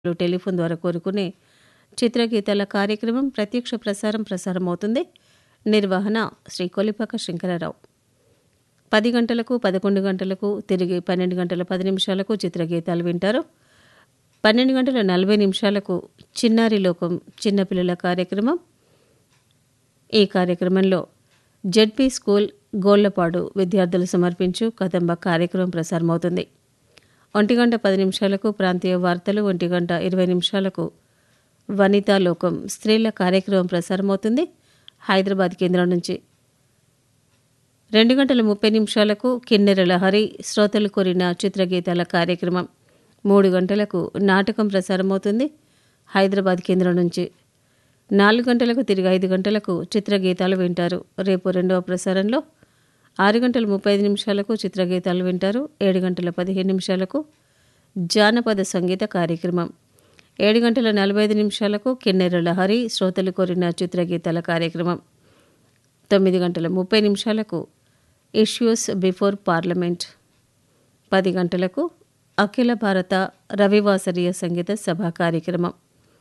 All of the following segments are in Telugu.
టెలిఫోన్ ద్వారా కోరుకునే చిత్రగీతాల కార్యక్రమం ప్రత్యక్ష ప్రసారం ప్రసారం అవుతుంది నిర్వహణ శ్రీ కొలిపాక శంకరరావు పది గంటలకు పదకొండు గంటలకు తిరిగి పన్నెండు గంటల పది నిమిషాలకు చిత్రగీతాలు వింటారు పన్నెండు గంటల నలభై నిమిషాలకు చిన్నారి లోకం చిన్నపిల్లల కార్యక్రమం ఈ కార్యక్రమంలో జెడ్పీ స్కూల్ గోళ్లపాడు విద్యార్థులు సమర్పించు కదంబ కార్యక్రమం ప్రసారమవుతుంది ఒంటి గంట పది నిమిషాలకు ప్రాంతీయ వార్తలు ఒంటి గంట ఇరవై నిమిషాలకు వనితా లోకం స్త్రీల కార్యక్రమం ప్రసారమవుతుంది హైదరాబాద్ కేంద్రం నుంచి రెండు గంటల ముప్పై నిమిషాలకు కిన్నెర లహరి శ్రోతలు కోరిన చిత్రగీతాల కార్యక్రమం మూడు గంటలకు నాటకం ప్రసారమవుతుంది హైదరాబాద్ కేంద్రం నుంచి నాలుగు గంటలకు తిరిగి ఐదు గంటలకు చిత్రగీతాలు వింటారు రేపు రెండవ ప్రసారంలో ఆరు గంటల ముప్పై ఐదు నిమిషాలకు చిత్రగీతాలు వింటారు ఏడు గంటల పదిహేను నిమిషాలకు జానపద సంగీత కార్యక్రమం ఏడు గంటల నలభై ఐదు నిమిషాలకు కిన్నెర లహరి శ్రోతలు కోరిన చిత్రగీతాల కార్యక్రమం తొమ్మిది గంటల ముప్పై నిమిషాలకు ఇష్యూస్ బిఫోర్ పార్లమెంట్ పది గంటలకు అఖిల భారత రవివాసరీయ సంగీత సభ కార్యక్రమం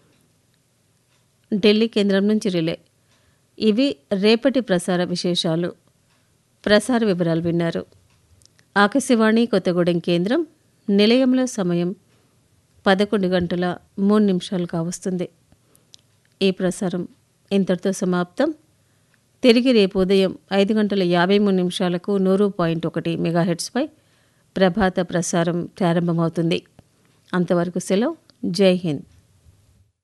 ఢిల్లీ కేంద్రం నుంచి రిలే ఇవి రేపటి ప్రసార విశేషాలు ప్రసార వివరాలు విన్నారు ఆకాశవాణి కొత్తగూడెం కేంద్రం నిలయంలో సమయం పదకొండు గంటల మూడు నిమిషాలు కావస్తుంది ఈ ప్రసారం ఇంతటితో సమాప్తం తిరిగి రేపు ఉదయం ఐదు గంటల యాభై మూడు నిమిషాలకు నూరు పాయింట్ ఒకటి మెగాహెడ్స్పై ప్రభాత ప్రసారం ప్రారంభమవుతుంది అంతవరకు సెలవు జై హింద్